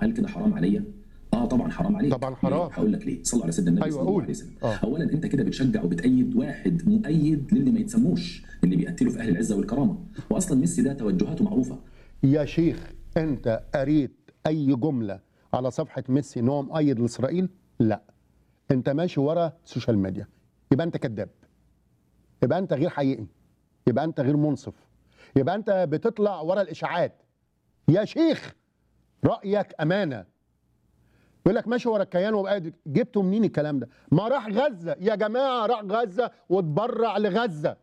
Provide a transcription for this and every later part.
هل كده حرام عليا؟ اه طبعا حرام عليك طبعاً حرام. ليه؟ هقول لك ليه صلوا على سيدنا النبي أيوة، صلى الله قول. عليه وسلم آه. اولا انت كده بتشجع وبتأيد واحد مؤيد للي ما يتسموش اللي بيقتلوا في اهل العزه والكرامه واصلا ميسي ده توجهاته معروفه يا شيخ انت قريت اي جمله على صفحه ميسي ان هو مؤيد لاسرائيل لا انت ماشي ورا السوشيال ميديا يبقى انت كذاب يبقى انت غير حقيقي يبقى انت غير منصف يبقى انت بتطلع ورا الاشاعات يا شيخ رايك امانه يقول لك ماشي ورا الكيان وبقى جبته منين الكلام ده ما راح غزه يا جماعه راح غزه واتبرع لغزه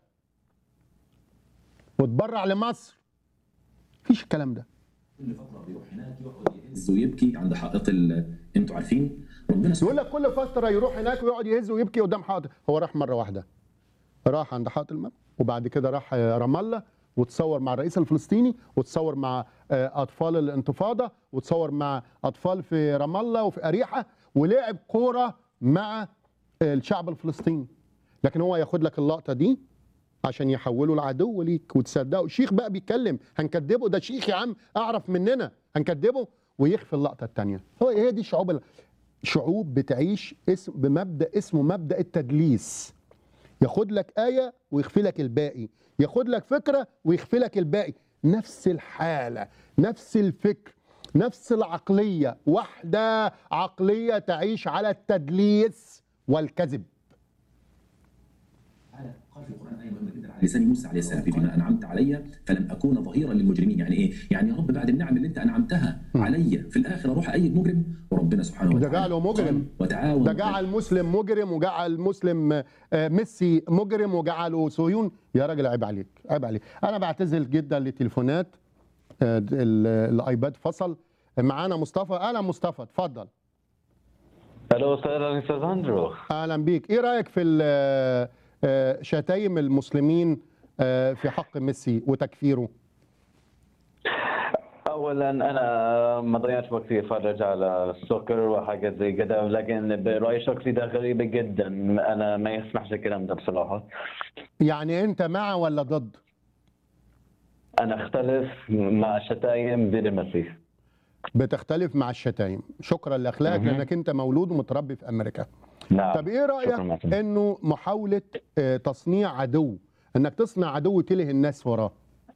واتبرع لمصر مفيش الكلام ده كل فتره بيروح هناك يقعد يهز ويبكي عند حائط ال... انتوا عارفين ربنا يقول لك كل فتره يروح هناك ويقعد يهز ويبكي قدام حائط هو راح مره واحده راح عند حائط المب وبعد كده راح رام الله وتصور مع الرئيس الفلسطيني وتصور مع آه، اطفال الانتفاضه وتصور مع اطفال في رام الله وفي اريحه ولعب كوره مع آه، الشعب الفلسطيني لكن هو ياخد لك اللقطه دي عشان يحولوا العدو ليك وتصدقوا شيخ بقى بيتكلم هنكدبه ده شيخ يا عم اعرف مننا هنكدبه ويخفي اللقطه الثانيه هو هي دي الشعوب ال- شعوب بتعيش اسم بمبدا اسمه مبدا التدليس ياخد لك آية ويخفي لك الباقي ياخد لك فكرة ويخفي لك الباقي نفس الحالة نفس الفكر نفس العقلية واحدة عقلية تعيش على التدليس والكذب تعالى قال في القران ايه مهمه جدا على لسان موسى عليه السلام بما انعمت علي فلم اكون ظهيرا للمجرمين يعني ايه؟ يعني يا رب بعد النعم اللي انت انعمتها علي في الاخر اروح ايد مجرم وربنا سبحانه ده وتعالى جعله مجرم. قال وتعاون ده جعل مسلم مجرم وجعل مسلم آه، ميسي مجرم وجعله صهيون يا راجل عيب عليك عيب عليك انا بعتذر جدا للتليفونات آه، ال- الايباد فصل معانا مصطفى اهلا مصطفى اتفضل الو استاذ استاذ اندرو اهلا بيك ايه رايك في ال- آه، شتايم المسلمين آه، في حق ميسي وتكفيره اولا انا ما ضيعت وقتي اتفرج على السكر وحاجات زي كده لكن برايي الشخصي ده غريبه جدا انا ما يسمحش الكلام ده بصراحه يعني انت مع ولا ضد انا اختلف مع الشتايم ضد المسيح بتختلف مع الشتايم شكرا لاخلاقك مهم. لانك انت مولود ومتربي في امريكا نعم طب ايه رايك شكراً معتز. انه محاوله آه، تصنيع عدو انك تصنع عدو تله الناس وراه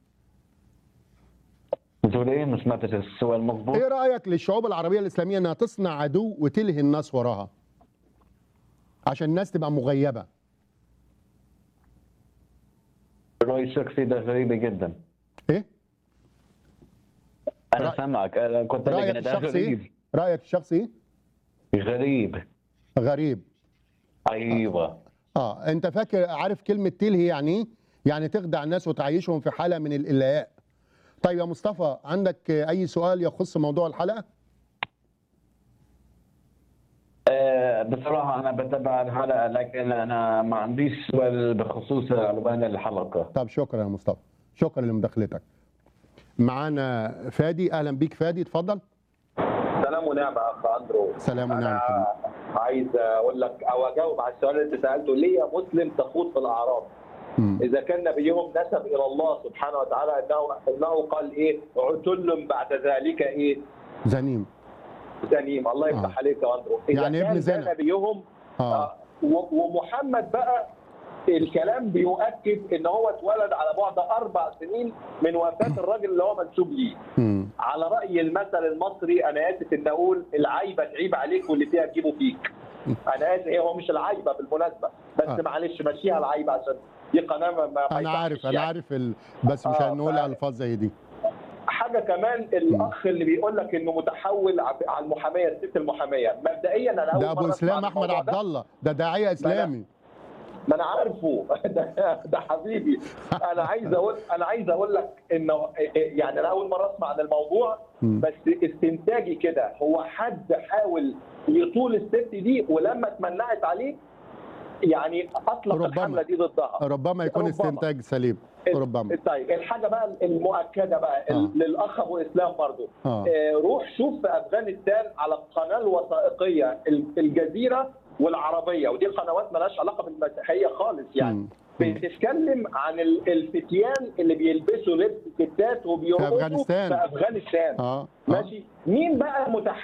بتقول ايه ما سمعتش السؤال مضبوط ايه رايك للشعوب العربيه الاسلاميه انها تصنع عدو وتله الناس وراها عشان الناس تبقى مغيبه برايي الشخصي ده غريبه جدا ايه انا رأي- سامعك انا كنت لك رايك إن ده الشخصي غريب ايه رايك الشخصي ايه غريب غريب ايوه اه انت فاكر عارف كلمه تلهي يعني ايه يعني تخدع الناس وتعيشهم في حاله من الالهاء طيب يا مصطفى عندك آه، اي سؤال يخص موضوع الحلقه آه، بصراحة أنا بتابع الحلقة لكن أنا ما عنديش سؤال بخصوص عنوان الحلقة طب شكرا يا مصطفى شكرا لمداخلتك معانا فادي اهلا بيك فادي اتفضل سلام ونعمة أخ أندرو سلام ونعم أنا حبيبي. عايز أقول لك أو أجاوب على السؤال اللي أنت سألته ليه يا مسلم تخوض في الأعراض؟ مم. إذا كان نبيهم نسب إلى الله سبحانه وتعالى أنه أنه قال إيه؟ عتل بعد ذلك إيه؟ زنيم زنيم الله يفتح آه. عليك يا أندرو إذا يعني ابن كان ده زنا. نبيهم اه آه، و- ومحمد بقى الكلام بيؤكد ان هو اتولد على بعد اربع سنين من وفاه الراجل اللي هو منسوب ليه مم. على راي المثل المصري انا اسف ان اقول العيبه تعيب عليك واللي فيها تجيبه فيك انا اسف هي هو مش العيبه بالمناسبه بس آه. معلش مشيها العيبه عشان دي قناه ما ما انا يصحش عارف انا يعني. عارف ال... بس مش آه، هنقول ف- الفاظ زي دي حاجه كمان الاخ اللي بيقول لك انه متحول ع- على المحاميه الست المحاميه مبدئيا انا اول ده ابو مرة أسمع اسلام عن احمد الموضوع عبد ده. الله ده داعيه اسلامي ما انا عارفه ده, ده حبيبي انا عايز اقول انا عايز اقول لك انه يعني انا اول مره اسمع عن الموضوع مم. بس استنتاجي كده هو حد حاول يطول الست دي ولما اتمنعت عليه يعني اطلق ربما. الحمله دي ضدها ربما يكون ربما. استنتاج سليم ربما طيب الحاجه بقى المؤكده بقى آه. للاخ ابو اسلام برضو آه. آه، روح شوف في افغانستان على القناه الوثائقيه ال- الجزيره والعربيه ودي قنوات مالهاش علاقه بالمسيحيه خالص يعني مم. بتتكلم عن ال- الفتيان اللي بيلبسوا لبس ستات وبيرقصوا أفغانستان. في افغانستان اه آه. ماشي مين بقى متحمس